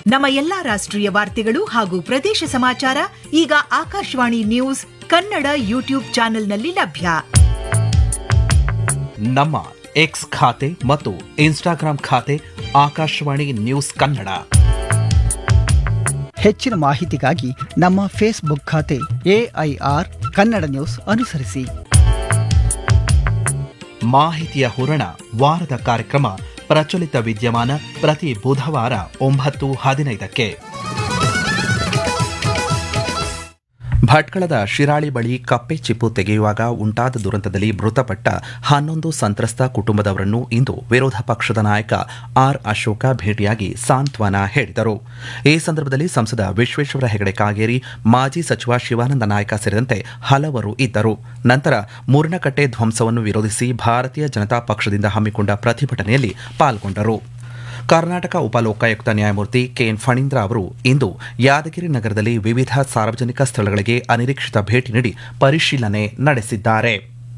ನಮ್ಮ ಎಲ್ಲಾ ರಾಷ್ಟ್ರೀಯ ವಾರ್ತೆಗಳು ಹಾಗೂ ಪ್ರದೇಶ ಸಮಾಚಾರ ಈಗ ಆಕಾಶವಾಣಿ ನ್ಯೂಸ್ ಕನ್ನಡ ಯೂಟ್ಯೂಬ್ ಚಾನೆಲ್ನಲ್ಲಿ ಲಭ್ಯ ನಮ್ಮ ಎಕ್ಸ್ ಖಾತೆ ಮತ್ತು ಇನ್ಸ್ಟಾಗ್ರಾಂ ಖಾತೆ ಆಕಾಶವಾಣಿ ನ್ಯೂಸ್ ಕನ್ನಡ ಹೆಚ್ಚಿನ ಮಾಹಿತಿಗಾಗಿ ನಮ್ಮ ಫೇಸ್ಬುಕ್ ಖಾತೆ ಎಐಆರ್ ಕನ್ನಡ ನ್ಯೂಸ್ ಅನುಸರಿಸಿ ಮಾಹಿತಿಯ ಹೂರಣ ವಾರದ ಕಾರ್ಯಕ್ರಮ ಪ್ರಚಲಿತ ವಿದ್ಯಮಾನ ಪ್ರತಿ ಬುಧವಾರ ಒಂಬತ್ತು ಹದಿನೈದಕ್ಕೆ ಭಟ್ಕಳದ ಶಿರಾಳಿ ಬಳಿ ಕಪ್ಪೆ ಚಿಪ್ಪು ತೆಗೆಯುವಾಗ ಉಂಟಾದ ದುರಂತದಲ್ಲಿ ಮೃತಪಟ್ಟ ಹನ್ನೊಂದು ಸಂತ್ರಸ್ತ ಕುಟುಂಬದವರನ್ನು ಇಂದು ವಿರೋಧ ಪಕ್ಷದ ನಾಯಕ ಆರ್ ಅಶೋಕ ಭೇಟಿಯಾಗಿ ಸಾಂತ್ವನ ಹೇಳಿದರು ಈ ಸಂದರ್ಭದಲ್ಲಿ ಸಂಸದ ವಿಶ್ವೇಶ್ವರ ಹೆಗಡೆ ಕಾಗೇರಿ ಮಾಜಿ ಸಚಿವ ಶಿವಾನಂದ ನಾಯಕ ಸೇರಿದಂತೆ ಹಲವರು ಇದ್ದರು ನಂತರ ಮೂರ್ನಕಟ್ಟೆ ಧ್ವಂಸವನ್ನು ವಿರೋಧಿಸಿ ಭಾರತೀಯ ಜನತಾ ಪಕ್ಷದಿಂದ ಹಮ್ಮಿಕೊಂಡ ಪ್ರತಿಭಟನೆಯಲ್ಲಿ ಪಾಲ್ಗೊಂಡರು ಕರ್ನಾಟಕ ಉಪಲೋಕಾಯುಕ್ತ ನ್ಯಾಯಮೂರ್ತಿ ಕೆಎನ್ ಫಣೀಂದ್ರ ಅವರು ಇಂದು ಯಾದಗಿರಿ ನಗರದಲ್ಲಿ ವಿವಿಧ ಸಾರ್ವಜನಿಕ ಸ್ಥಳಗಳಿಗೆ ಅನಿರೀಕ್ಷಿತ ಭೇಟಿ ನೀಡಿ ಪರಿಶೀಲನೆ ನಡೆಸಿದ್ದಾರೆ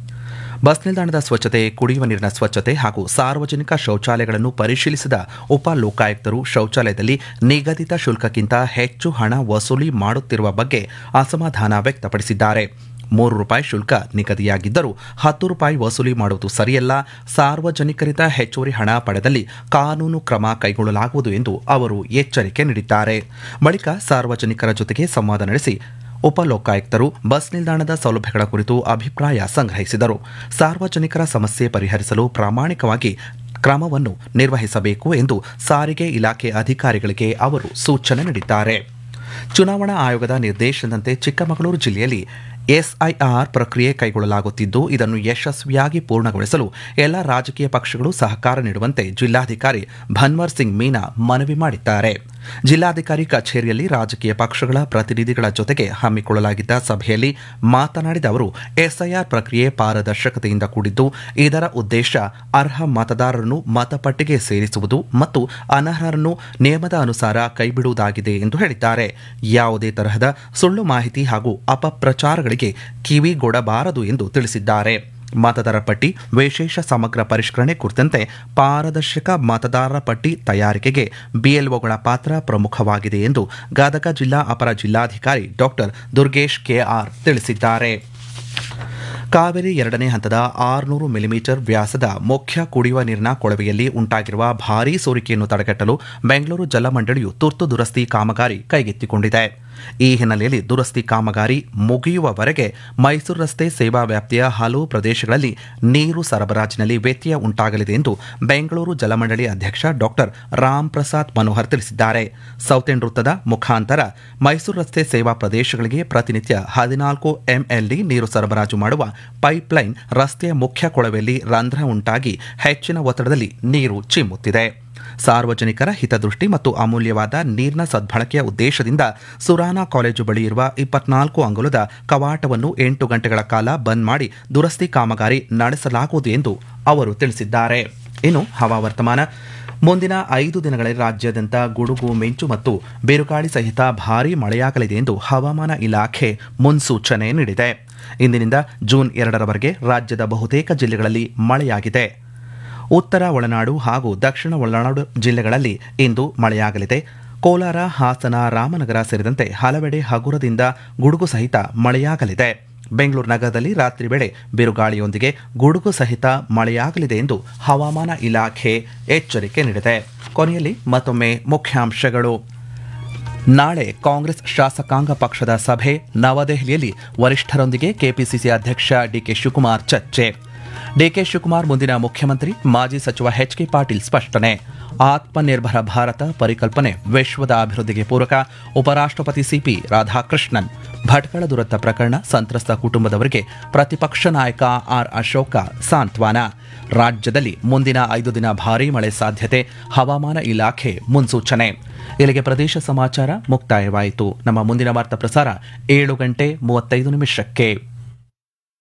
ಬಸ್ ನಿಲ್ದಾಣದ ಸ್ವಚ್ಛತೆ ಕುಡಿಯುವ ನೀರಿನ ಸ್ವಚ್ಛತೆ ಹಾಗೂ ಸಾರ್ವಜನಿಕ ಶೌಚಾಲಯಗಳನ್ನು ಪರಿಶೀಲಿಸಿದ ಉಪ ಲೋಕಾಯುಕ್ತರು ಶೌಚಾಲಯದಲ್ಲಿ ನಿಗದಿತ ಶುಲ್ಕಕ್ಕಿಂತ ಹೆಚ್ಚು ಹಣ ವಸೂಲಿ ಮಾಡುತ್ತಿರುವ ಬಗ್ಗೆ ಅಸಮಾಧಾನ ವ್ಯಕ್ತಪಡಿಸಿದ್ದಾರೆ ಮೂರು ರೂಪಾಯಿ ಶುಲ್ಕ ನಿಗದಿಯಾಗಿದ್ದರೂ ಹತ್ತು ರೂಪಾಯಿ ವಸೂಲಿ ಮಾಡುವುದು ಸರಿಯಲ್ಲ ಸಾರ್ವಜನಿಕರಿಂದ ಹೆಚ್ಚುವರಿ ಹಣ ಪಡೆದಲ್ಲಿ ಕಾನೂನು ಕ್ರಮ ಕೈಗೊಳ್ಳಲಾಗುವುದು ಎಂದು ಅವರು ಎಚ್ಚರಿಕೆ ನೀಡಿದ್ದಾರೆ ಬಳಿಕ ಸಾರ್ವಜನಿಕರ ಜೊತೆಗೆ ಸಂವಾದ ನಡೆಸಿ ಉಪಲೋಕಾಯುಕ್ತರು ಬಸ್ ನಿಲ್ದಾಣದ ಸೌಲಭ್ಯಗಳ ಕುರಿತು ಅಭಿಪ್ರಾಯ ಸಂಗ್ರಹಿಸಿದರು ಸಾರ್ವಜನಿಕರ ಸಮಸ್ಯೆ ಪರಿಹರಿಸಲು ಪ್ರಾಮಾಣಿಕವಾಗಿ ಕ್ರಮವನ್ನು ನಿರ್ವಹಿಸಬೇಕು ಎಂದು ಸಾರಿಗೆ ಇಲಾಖೆ ಅಧಿಕಾರಿಗಳಿಗೆ ಅವರು ಸೂಚನೆ ನೀಡಿದ್ದಾರೆ ಚುನಾವಣಾ ಆಯೋಗದ ನಿರ್ದೇಶನದಂತೆ ಚಿಕ್ಕಮಗಳೂರು ಜಿಲ್ಲೆಯಲ್ಲಿ ಎಸ್ಐಆರ್ ಪ್ರಕ್ರಿಯೆ ಕೈಗೊಳ್ಳಲಾಗುತ್ತಿದ್ದು ಇದನ್ನು ಯಶಸ್ವಿಯಾಗಿ ಪೂರ್ಣಗೊಳಿಸಲು ಎಲ್ಲ ರಾಜಕೀಯ ಪಕ್ಷಗಳು ಸಹಕಾರ ನೀಡುವಂತೆ ಜಿಲ್ಲಾಧಿಕಾರಿ ಭನ್ವರ್ ಸಿಂಗ್ ಮೀನಾ ಮನವಿ ಮಾಡಿದ್ದಾರೆ ಜಿಲ್ಲಾಧಿಕಾರಿ ಕಚೇರಿಯಲ್ಲಿ ರಾಜಕೀಯ ಪಕ್ಷಗಳ ಪ್ರತಿನಿಧಿಗಳ ಜೊತೆಗೆ ಹಮ್ಮಿಕೊಳ್ಳಲಾಗಿದ್ದ ಸಭೆಯಲ್ಲಿ ಮಾತನಾಡಿದ ಅವರು ಎಸ್ಐಆರ್ ಪ್ರಕ್ರಿಯೆ ಪಾರದರ್ಶಕತೆಯಿಂದ ಕೂಡಿದ್ದು ಇದರ ಉದ್ದೇಶ ಅರ್ಹ ಮತದಾರರನ್ನು ಮತಪಟ್ಟಿಗೆ ಸೇರಿಸುವುದು ಮತ್ತು ಅನರ್ಹರನ್ನು ನಿಯಮದ ಅನುಸಾರ ಕೈಬಿಡುವುದಾಗಿದೆ ಎಂದು ಹೇಳಿದ್ದಾರೆ ಯಾವುದೇ ತರಹದ ಸುಳ್ಳು ಮಾಹಿತಿ ಹಾಗೂ ಅಪಪ್ರಚಾರಗಳಿಗೆ ಕಿವಿಗೊಡಬಾರದು ಎಂದು ತಿಳಿಸಿದ್ದಾರೆ ಮತದಾರರ ಪಟ್ಟಿ ವಿಶೇಷ ಸಮಗ್ರ ಪರಿಷ್ಕರಣೆ ಕುರಿತಂತೆ ಪಾರದರ್ಶಕ ಮತದಾರರ ಪಟ್ಟಿ ತಯಾರಿಕೆಗೆ ಬಿಎಲ್ಒಗಳ ಪಾತ್ರ ಪ್ರಮುಖವಾಗಿದೆ ಎಂದು ಗದಗ ಜಿಲ್ಲಾ ಅಪರ ಜಿಲ್ಲಾಧಿಕಾರಿ ಡಾಕ್ಟರ್ ದುರ್ಗೇಶ್ ಕೆಆರ್ ತಿಳಿಸಿದ್ದಾರೆ ಕಾವೇರಿ ಎರಡನೇ ಹಂತದ ಆರುನೂರು ಮಿಲಿಮೀಟರ್ ವ್ಯಾಸದ ಮುಖ್ಯ ಕುಡಿಯುವ ನೀರಿನ ಕೊಳವೆಯಲ್ಲಿ ಉಂಟಾಗಿರುವ ಭಾರೀ ಸೋರಿಕೆಯನ್ನು ತಡೆಗಟ್ಟಲು ಬೆಂಗಳೂರು ಜಲಮಂಡಳಿಯು ತುರ್ತು ದುರಸ್ತಿ ಕಾಮಗಾರಿ ಕೈಗೆತ್ತಿಕೊಂಡಿದೆ ಈ ಹಿನ್ನೆಲೆಯಲ್ಲಿ ದುರಸ್ತಿ ಕಾಮಗಾರಿ ಮುಗಿಯುವವರೆಗೆ ಮೈಸೂರು ರಸ್ತೆ ಸೇವಾ ವ್ಯಾಪ್ತಿಯ ಹಲವು ಪ್ರದೇಶಗಳಲ್ಲಿ ನೀರು ಸರಬರಾಜಿನಲ್ಲಿ ವ್ಯತ್ಯಯ ಉಂಟಾಗಲಿದೆ ಎಂದು ಬೆಂಗಳೂರು ಜಲಮಂಡಳಿ ಅಧ್ಯಕ್ಷ ಡಾಕ್ಟರ್ ರಾಮ್ ಪ್ರಸಾದ್ ಮನೋಹರ್ ತಿಳಿಸಿದ್ದಾರೆ ಸೌತೆನ್ ವೃತ್ತದ ಮುಖಾಂತರ ಮೈಸೂರು ರಸ್ತೆ ಸೇವಾ ಪ್ರದೇಶಗಳಿಗೆ ಪ್ರತಿನಿತ್ಯ ಹದಿನಾಲ್ಕು ಎಂಎಲ್ಡಿ ನೀರು ಸರಬರಾಜು ಮಾಡುವ ಪೈಪ್ಲೈನ್ ರಸ್ತೆಯ ಮುಖ್ಯ ಕೊಳವೆಯಲ್ಲಿ ರಂಧ್ರ ಉಂಟಾಗಿ ಹೆಚ್ಚಿನ ಒತ್ತಡದಲ್ಲಿ ನೀರು ಚಿಮ್ಮುತ್ತಿದೆ ಸಾರ್ವಜನಿಕರ ಹಿತದೃಷ್ಟಿ ಮತ್ತು ಅಮೂಲ್ಯವಾದ ನೀರಿನ ಸದ್ಬಳಕೆಯ ಉದ್ದೇಶದಿಂದ ಸುರಾನಾ ಕಾಲೇಜು ಬಳಿ ಇರುವ ಇಪ್ಪತ್ನಾಲ್ಕು ಅಂಗುಲದ ಕವಾಟವನ್ನು ಎಂಟು ಗಂಟೆಗಳ ಕಾಲ ಬಂದ್ ಮಾಡಿ ದುರಸ್ತಿ ಕಾಮಗಾರಿ ನಡೆಸಲಾಗುವುದು ಎಂದು ಅವರು ತಿಳಿಸಿದ್ದಾರೆ ಇನ್ನು ಹವಾವರ್ತಮಾನ ಮುಂದಿನ ಐದು ದಿನಗಳಲ್ಲಿ ರಾಜ್ಯಾದ್ಯಂತ ಗುಡುಗು ಮಿಂಚು ಮತ್ತು ಬಿರುಗಾಳಿ ಸಹಿತ ಭಾರೀ ಮಳೆಯಾಗಲಿದೆ ಎಂದು ಹವಾಮಾನ ಇಲಾಖೆ ಮುನ್ಸೂಚನೆ ನೀಡಿದೆ ಇಂದಿನಿಂದ ಜೂನ್ ಎರಡರವರೆಗೆ ರಾಜ್ಯದ ಬಹುತೇಕ ಜಿಲ್ಲೆಗಳಲ್ಲಿ ಮಳೆಯಾಗಿದೆ ಉತ್ತರ ಒಳನಾಡು ಹಾಗೂ ದಕ್ಷಿಣ ಒಳನಾಡು ಜಿಲ್ಲೆಗಳಲ್ಲಿ ಇಂದು ಮಳೆಯಾಗಲಿದೆ ಕೋಲಾರ ಹಾಸನ ರಾಮನಗರ ಸೇರಿದಂತೆ ಹಲವೆಡೆ ಹಗುರದಿಂದ ಗುಡುಗು ಸಹಿತ ಮಳೆಯಾಗಲಿದೆ ಬೆಂಗಳೂರು ನಗರದಲ್ಲಿ ರಾತ್ರಿ ವೇಳೆ ಬಿರುಗಾಳಿಯೊಂದಿಗೆ ಗುಡುಗು ಸಹಿತ ಮಳೆಯಾಗಲಿದೆ ಎಂದು ಹವಾಮಾನ ಇಲಾಖೆ ಎಚ್ಚರಿಕೆ ನೀಡಿದೆ ಕೊನೆಯಲ್ಲಿ ಮತ್ತೊಮ್ಮೆ ಮುಖ್ಯಾಂಶಗಳು ನಾಳೆ ಕಾಂಗ್ರೆಸ್ ಶಾಸಕಾಂಗ ಪಕ್ಷದ ಸಭೆ ನವದೆಹಲಿಯಲ್ಲಿ ವರಿಷ್ಠರೊಂದಿಗೆ ಕೆಪಿಸಿಸಿ ಅಧ್ಯಕ್ಷ ಡಿಕೆ ಶಿವಕುಮಾರ್ ಚರ್ಚೆ ಡಿಕೆ ಶಿವಕುಮಾರ್ ಮುಂದಿನ ಮುಖ್ಯಮಂತ್ರಿ ಮಾಜಿ ಸಚಿವ ಎಚ್ಕೆ ಪಾಟೀಲ್ ಸ್ಪಷ್ಟನೆ ಆತ್ಮನಿರ್ಭರ ಭಾರತ ಪರಿಕಲ್ಪನೆ ವಿಶ್ವದ ಅಭಿವೃದ್ಧಿಗೆ ಪೂರಕ ಉಪರಾಷ್ಟ್ರಪತಿ ಸಿಪಿ ರಾಧಾಕೃಷ್ಣನ್ ಭಟ್ಕಳ ದುರಂತ ಪ್ರಕರಣ ಸಂತ್ರಸ್ತ ಕುಟುಂಬದವರಿಗೆ ಪ್ರತಿಪಕ್ಷ ನಾಯಕ ಆರ್ ಅಶೋಕ ಸಾಂತ್ವನ ರಾಜ್ಯದಲ್ಲಿ ಮುಂದಿನ ಐದು ದಿನ ಭಾರೀ ಮಳೆ ಸಾಧ್ಯತೆ ಹವಾಮಾನ ಇಲಾಖೆ ಮುನ್ಸೂಚನೆ ಇಲ್ಲಿಗೆ ಪ್ರದೇಶ ಸಮಾಚಾರ ಮುಕ್ತಾಯವಾಯಿತು ನಮ್ಮ ಮುಂದಿನ ವಾರ್ತಾ ಪ್ರಸಾರ ಏಳು ಗಂಟೆ ಮೂವತ್ತೈದು ನಿಮಿಷಕ್ಕೆ